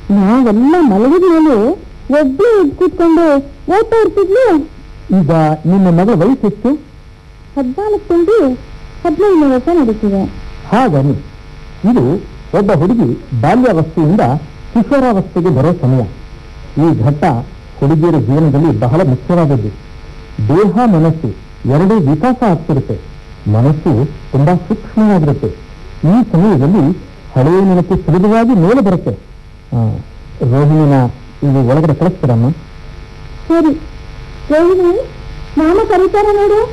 ನಾವೆಲ್ಲ ಮಲಗಿದ ಮೇಲೆ ಒಬ್ಬಳು ಎದ್ದು ಕೂತ್ಕೊಂಡು ಓದ್ತಾ ಇರ್ತಿದ್ಲು ಈಗ ನಿಮ್ಮ ಮಗಳ ವಯಸ್ಸೆಷ್ಟು ಹದ್ನಾಲ್ಕು ತುಂಬಿ ಹದಿನೈದನೇ ವರ್ಷ ನಡೀತಿದೆ ಹಾಗನಿ ಇದು ಒಬ್ಬ ಹುಡುಗಿ ಬಾಲ್ಯಾವಸ್ಥೆಯಿಂದ ಕಿಶೋರಾವಸ್ಥೆಗೆ ಬರೋ ಸಮಯ ಈ ಘಟ್ಟ ಹುಡುಗಿಯರ ಜೀವನದಲ್ಲಿ ಬಹಳ ಮುಖ್ಯವಾದದ್ದು ದೇಹ ಮನಸ್ಸು ಎರಡೂ ವಿಕಾಸ ಆಗ್ತಿರುತ್ತೆ ಮನಸ್ಸು ತುಂಬಾ ಸೂಕ್ಷ್ಮವಾಗಿರುತ್ತೆ ಈ ಸಮಯದಲ್ಲಿ ಹಳೆಯ ನೆನಪು ಸುಲಭವಾಗಿ ಮೇಲೆ ಬರುತ್ತೆ ಆ, ರೋಹಿಣಿನ ಇಲ್ಲಿ ಒಳಗಡೆ ಕಳಿಸ್ತೀರಮ್ಮ ಸರಿ ರೋಹಿಣಿ ಮಾಮ ಕರೀತಾರ ನೋಡು